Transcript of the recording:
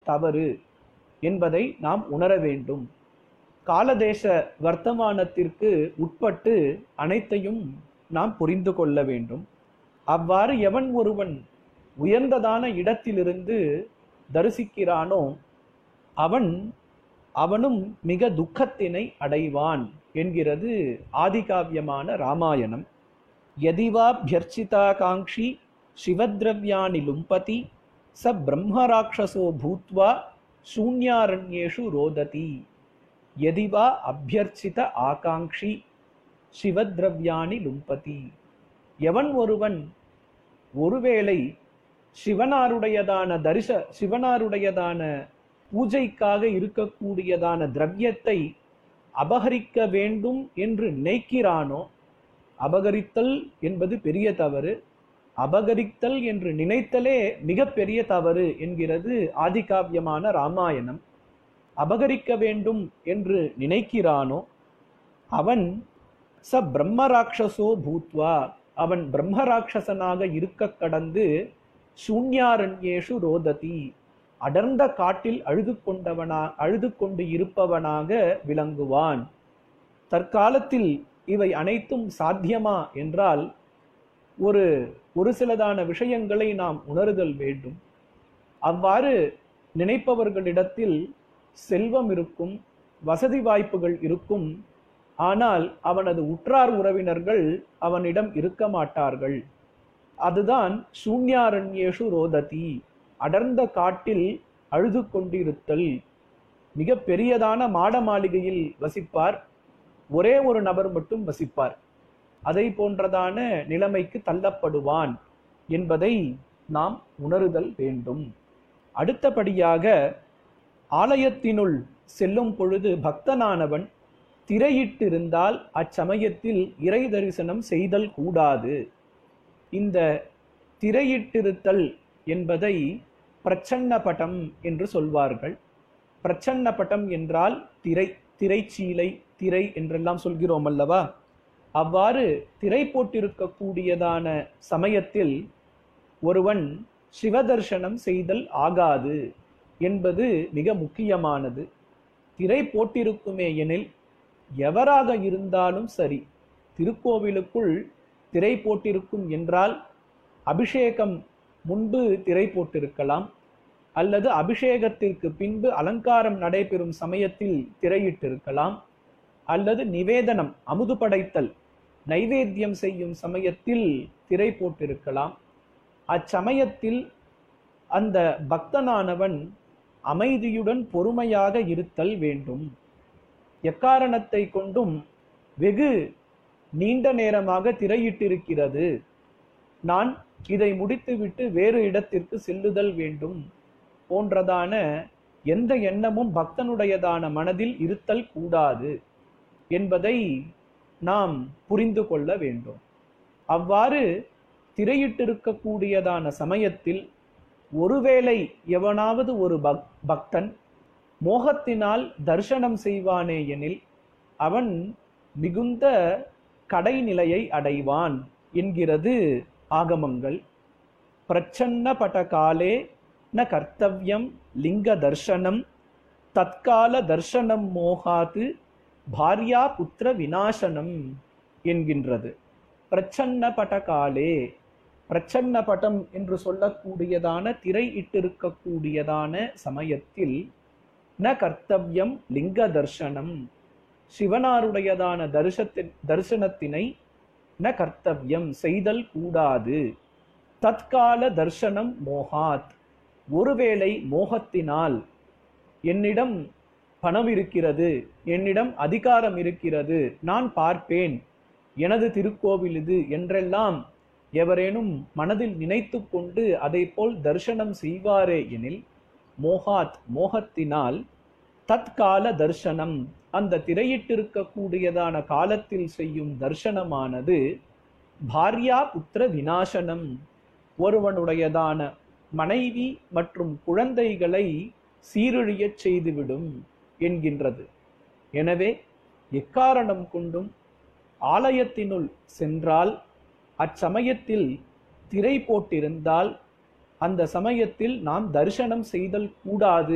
தவறு என்பதை நாம் உணர வேண்டும் காலதேச வர்த்தமானத்திற்கு உட்பட்டு அனைத்தையும் நாம் புரிந்து கொள்ள வேண்டும் அவ்வாறு எவன் ஒருவன் உயர்ந்ததான இடத்திலிருந்து தரிசிக்கிறானோ அவன் அவனும் மிக துக்கத்தினை அடைவான் என்கிறது ஆதிகாவியமான ராமாயணம் யதிவாபியர்ச்சிதாகாங்ஷி சிவத்ரவ்யாணி லும்பதி ச பிரம்மராட்சசோ பூத்வா சூன்யாரண்யேஷு ரோததி யதிவா அபியர்ச்சித ஆகாங்ஷி சிவத்ரவ்யாணி லும்பதி எவன் ஒருவன் ஒருவேளை சிவனாருடையதான தரிச சிவனாருடையதான பூஜைக்காக இருக்கக்கூடியதான திரவியத்தை அபகரிக்க வேண்டும் என்று நினைக்கிறானோ அபகரித்தல் என்பது பெரிய தவறு அபகரித்தல் என்று நினைத்தலே மிகப்பெரிய தவறு என்கிறது ஆதிகாவியமான ராமாயணம் அபகரிக்க வேண்டும் என்று நினைக்கிறானோ அவன் ச பிரம்மராட்சசோ பூத்வா அவன் பிரம்மராட்சசனாக இருக்க கடந்து சூன்யாரண்யேஷு ரோததி அடர்ந்த காட்டில் அழுது கொண்டவனா அழுது கொண்டு இருப்பவனாக விளங்குவான் தற்காலத்தில் இவை அனைத்தும் சாத்தியமா என்றால் ஒரு ஒரு சிலதான விஷயங்களை நாம் உணருதல் வேண்டும் அவ்வாறு நினைப்பவர்களிடத்தில் செல்வம் இருக்கும் வசதி வாய்ப்புகள் இருக்கும் ஆனால் அவனது உற்றார் உறவினர்கள் அவனிடம் இருக்க மாட்டார்கள் அதுதான் சூன்யாரண்யேஷு ரோததி அடர்ந்த காட்டில் அழுது கொண்டிருத்தல் மிக பெரியதான மாட மாளிகையில் வசிப்பார் ஒரே ஒரு நபர் மட்டும் வசிப்பார் அதை போன்றதான நிலைமைக்கு தள்ளப்படுவான் என்பதை நாம் உணருதல் வேண்டும் அடுத்தபடியாக ஆலயத்தினுள் செல்லும் பொழுது பக்தனானவன் திரையிட்டிருந்தால் அச்சமயத்தில் இறை தரிசனம் செய்தல் கூடாது இந்த திரையிட்டிருத்தல் என்பதை பிரச்சன்னபட்டம் என்று சொல்வார்கள் பிரச்சன்னபட்டம் என்றால் திரை திரைச்சீலை திரை என்றெல்லாம் சொல்கிறோம் அல்லவா அவ்வாறு திரை போட்டிருக்கக்கூடியதான சமயத்தில் ஒருவன் சிவதர்சனம் செய்தல் ஆகாது என்பது மிக முக்கியமானது திரை போட்டிருக்குமே எனில் எவராக இருந்தாலும் சரி திருக்கோவிலுக்குள் திரை போட்டிருக்கும் என்றால் அபிஷேகம் முன்பு திரை போட்டிருக்கலாம் அல்லது அபிஷேகத்திற்கு பின்பு அலங்காரம் நடைபெறும் சமயத்தில் திரையிட்டிருக்கலாம் அல்லது நிவேதனம் அமுது படைத்தல் நைவேத்தியம் செய்யும் சமயத்தில் திரை போட்டிருக்கலாம் அச்சமயத்தில் அந்த பக்தனானவன் அமைதியுடன் பொறுமையாக இருத்தல் வேண்டும் எக்காரணத்தை கொண்டும் வெகு நீண்ட நேரமாக திரையிட்டிருக்கிறது நான் இதை முடித்துவிட்டு வேறு இடத்திற்கு செல்லுதல் வேண்டும் போன்றதான எந்த எண்ணமும் பக்தனுடையதான மனதில் இருத்தல் கூடாது என்பதை நாம் புரிந்து கொள்ள வேண்டும் அவ்வாறு திரையிட்டிருக்கக்கூடியதான சமயத்தில் ஒருவேளை எவனாவது ஒரு பக் பக்தன் மோகத்தினால் தர்சனம் செய்வானே எனில் அவன் மிகுந்த கடைநிலையை அடைவான் என்கிறது ஆகமங்கள் பிரச்சன்ன பட காலே ந கர்த்தவியம் லிங்க தர்சனம் தற்கால தர்சனம் மோகாது பாரியா புத்திர விநாசனம் என்கின்றது பிரச்சன்ன பட காலே பிரச்சன்ன பட்டம் என்று சொல்லக்கூடியதான திரை இட்டிருக்கக்கூடியதான சமயத்தில் ந கர்த்தவியம் லிங்க தர்சனம் சிவனாருடையதான தரிசத்தின் தரிசனத்தினை ந கர்த்தவியம் செய்தல் கூடாது தற்கால தர்சனம் மோகாத் ஒருவேளை மோகத்தினால் என்னிடம் பணம் இருக்கிறது என்னிடம் அதிகாரம் இருக்கிறது நான் பார்ப்பேன் எனது திருக்கோவில் இது என்றெல்லாம் எவரேனும் மனதில் நினைத்து கொண்டு அதை போல் தரிசனம் செய்வாரே எனில் மோகாத் மோகத்தினால் தற்கால தர்சனம் அந்த திரையிட்டிருக்கக்கூடியதான காலத்தில் செய்யும் தர்சனமானது பாரியா புத்திர விநாசனம் ஒருவனுடையதான மனைவி மற்றும் குழந்தைகளை சீரழியச் செய்துவிடும் என்கின்றது எனவே எக்காரணம் கொண்டும் ஆலயத்தினுள் சென்றால் அச்சமயத்தில் திரை போட்டிருந்தால் அந்த சமயத்தில் நாம் தரிசனம் செய்தல் கூடாது